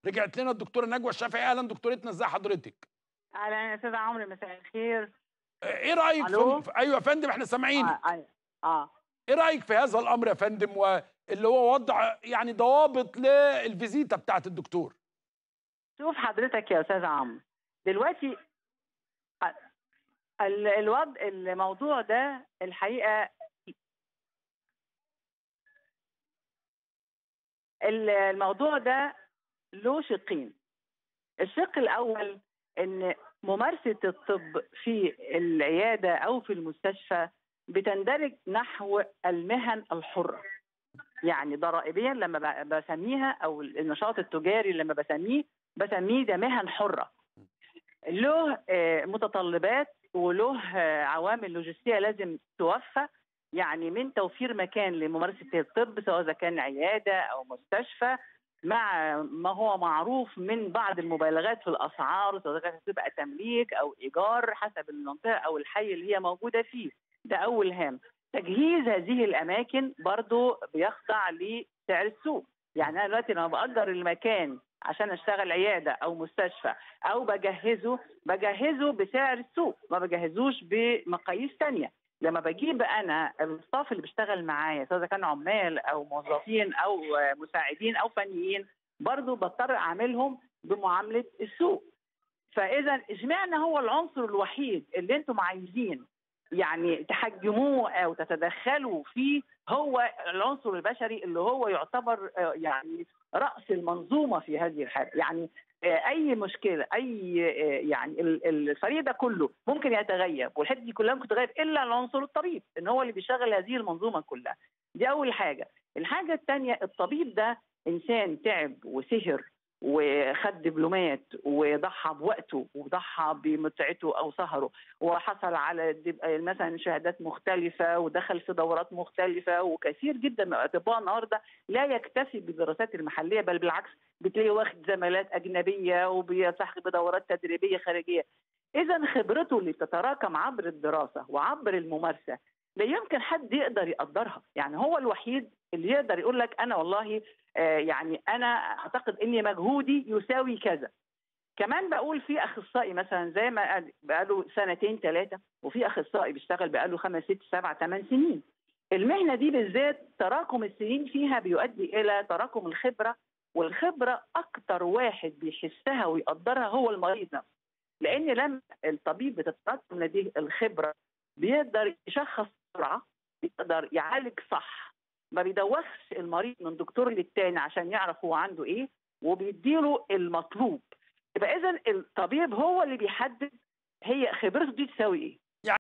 رجعت لنا الدكتوره نجوى الشافعي اهلا دكتورتنا ازي حضرتك اهلا يا استاذ عمرو مساء الخير ايه رايك ألو؟ في... في ايوه يا فندم احنا سامعينك اه اه, آه. ايه رايك في هذا الامر يا فندم واللي هو وضع يعني ضوابط للفيزيتا بتاعت الدكتور شوف حضرتك يا استاذ عمرو دلوقتي ال- الوضع الموضوع ده الحقيقه ال- الموضوع ده له شقين الشق الاول ان ممارسه الطب في العياده او في المستشفى بتندرج نحو المهن الحره يعني ضرائبيا لما ب- بسميها او النشاط التجاري لما بسميه بسميه ده مهن حره له آه، متطلبات وله آه، عوامل لوجستيه لازم توفى يعني من توفير مكان لممارسه الطب سواء اذا كان عياده او مستشفى مع ما هو معروف من بعض المبالغات في الاسعار سواء كانت تبقى تمليك او ايجار حسب المنطقه او الحي اللي هي موجوده فيه ده اول هام تجهيز هذه الاماكن برضو بيخضع لسعر السوق يعني انا دلوقتي لما باجر المكان عشان اشتغل عياده او مستشفى او بجهزه بجهزه بسعر السوق ما بجهزوش بمقاييس تانية لما بجيب انا الستاف اللي بيشتغل معايا سواء إذا كان عمال او موظفين او مساعدين او فنيين برضو بضطر اعاملهم بمعامله السوق فاذا اشمعنى هو العنصر الوحيد اللي انتم عايزين يعني تحجموه او تتدخلوا فيه هو العنصر البشري اللي هو يعتبر آه، يعني راس المنظومه في هذه الحاله يعني آه، اي مشكله اي آه، يعني ال- ال- الفريق ده كله ممكن يتغيب والحته دي كلها ممكن تتغيب الا العنصر الطبيب ان هو اللي بيشغل هذه المنظومه كلها دي اول حاجه الحاجه الثانيه الطبيب ده انسان تعب وسهر وخد دبلومات وضحى بوقته وضحى بمتعته او سهره وحصل على دب- مثلا شهادات مختلفه ودخل في دورات مختلفه وكثير جدا من الاطباء النهارده لا يكتفي بالدراسات المحليه بل بالعكس بتلاقيه واخد زمالات اجنبيه وبيلتحق بدورات تدريبيه خارجيه اذا خبرته اللي بتتراكم عبر الدراسه وعبر الممارسه لا يمكن حد يقدر يقدرها يعني هو الوحيد اللي يقدر يقول لك انا والله آه، يعني انا اعتقد ان مجهودي يساوي كذا كمان بقول في اخصائي مثلا زي ما قال بقاله سنتين ثلاثه وفي اخصائي بيشتغل بقاله خمس ست سبع ثمان سنين المهنه دي بالذات تراكم السنين فيها بيؤدي الى تراكم الخبره والخبره اكتر واحد بيحسها ويقدرها هو المريض نفسه لان لما الطبيب بتتراكم لديه الخبره بيقدر يشخص بسرعه بيقدر يعالج صح ما بيدوخش المريض من دكتور للتاني عشان يعرف هو عنده ايه وبيديله المطلوب يبقى اذا الطبيب هو اللي بيحدد هي خبرته دي تساوي ايه